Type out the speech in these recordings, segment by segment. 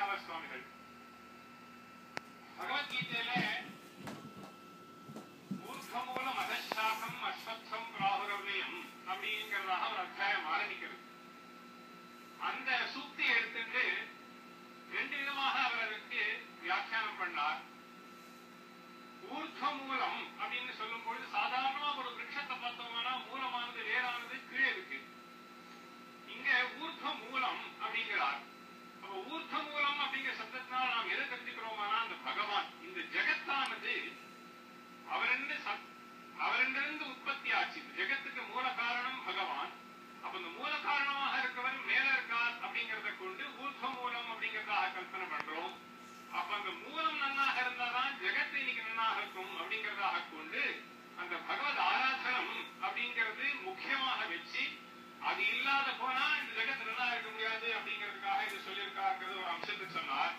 பத்மநாப சுவாமிகள் பகவத்கீதையில ஊர்க்கமூலம் அதசாகம் அஸ்வத்தம் பிராகுரவ்யம் அப்படிங்கிறதாக ஒரு அத்தியாயம் ஆரம்பிக்கிறது அந்த சூக்தி எடுத்துட்டு ரெண்டு விதமாக அவர் அதுக்கு வியாக்கியானம் பண்ணார் ஊர்க்க மூலம் அப்படின்னு சொல்லும் பொழுது சாதாரணமா ஒரு விருட்சத்தை பார்த்தோம்னா மூலமானது வேறானது கீழே இருக்கு இங்க ஊர்க்க மூலம் அப்படிங்கிறார் அப்ப ஊர்க்க மூலம் அப்படிங்கிற சப்தத்தினால் நாம் எதை தெரிஞ்சுக்கிறோமானா அந்த பகவான் இந்த ஜெகத்தானது அவரிருந்து சத்- அவரிடமிருந்து உற்பத்தி ஆச்சு இந்த ஜெகத்துக்கு மூல காரணம் பகவான் அப்ப இந்த மூல காரணமாக இருக்கவர் மேல இருக்கார் அப்படிங்கறத கொண்டு ஊர்க்க மூலம் அப்படிங்கறதாக கல்பனை பண்றோம் அப்ப அந்த மூலம் நன்னாக இருந்தாதான் ஜெகத்து இன்னைக்கு நன்னாக இருக்கும் அப்படிங்கறதாக கொண்டு அந்த பகவத் ஆராதனம் அப்படிங்கிறது முக்கியமாக வச்சு அது இல்லாத போனா இந்த ஜெகத்து நல்லா இருக்க முடியாது அப்படிங்கிறதுக்காக இது சொல்லியிருக்காங்கிறது ஒரு அம்சத்துக்கு சொன்னார்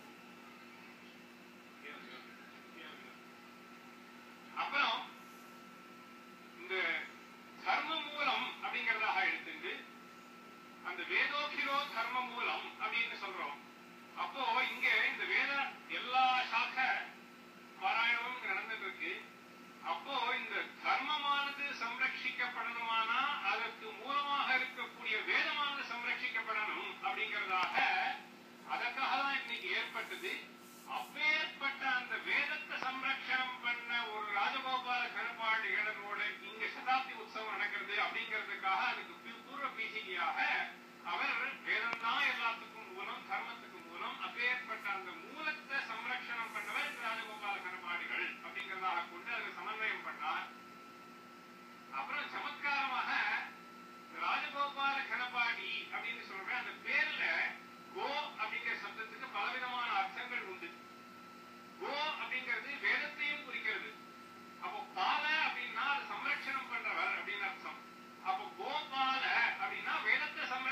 அப்புறம் இந்த கர்ம மூலம் அப்படிங்கறதாக எடுத்துட்டு அந்த வேதோகிரோ கர்ம மூலம் அப்படின்னு சொல்றோம் அப்போ இங்க இந்த வேத எல்லா சாக்க பாராயணமும் நடந்துட்டு இருக்கு அப்போ இந்த கர்மமானது சம்ரட்சிக்கப்படணுமானா அதற்கு மூலமாக இருக்கக்கூடிய வேதமானது சம்ரட்சிக்கப்படணும் அப்படிங்கறதாக அதற்காக தான் இன்னைக்கு ஏற்பட்டது அப்பேற்பட்ட அந்த வேதத்தை சம்ரட்சணம் பண்ண ஒரு ராஜகோபால கருப்பாடு இடரோட இங்க சதாப்தி உற்சவம் நடக்கிறது அப்படிங்கிறதுக்காக அதுக்கு பி- பூர்வ பீசிகையாக அவர் வேதம் தான் எல்லாத்துக்கும் மூலம் கர்மத்துக்கு மூலம் அப்பேற்பட்ட அந்த மூலத்தை சம்ரட்சணம் பண்ணவர் இந்த ராஜகோபால கருப்பாடுகள் அப்படிங்கிறதாக கொண்டு அதுக்கு சமன்வயம் பண்ணார் அப்புறம் சமத்காரமாக இந்த ராஜகோபால கணபாடி அப்படின்னு சொல்ற அந்த பேர்ல கோ அப்படிங்கிற சப்தத்துக்கு பலவிதமான அர்த்தங்கள் உண்டு கோ அப்படிங்கிறது வேதத்தையும் குறிக்கிறது அப்போ பால அப்படின்னா அது சம்ரட்சணம் பண்றவர் அப்படின்னு அர்த்தம் அப்போ கோபால அப்படின்னா வேதத்தை சம்ரட்சணம்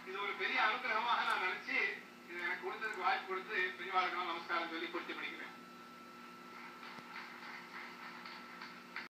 இது ஒரு பெரிய அனுகிரகமாக நான் நினைச்சு இது எனக்கு கொடுத்ததுக்கு வாய்ப்பு கொடுத்து பெரியவாளுக்கெல்லாம் நமஸ்காரம் சொல்லி கொடுத்து படிக்கிறேன்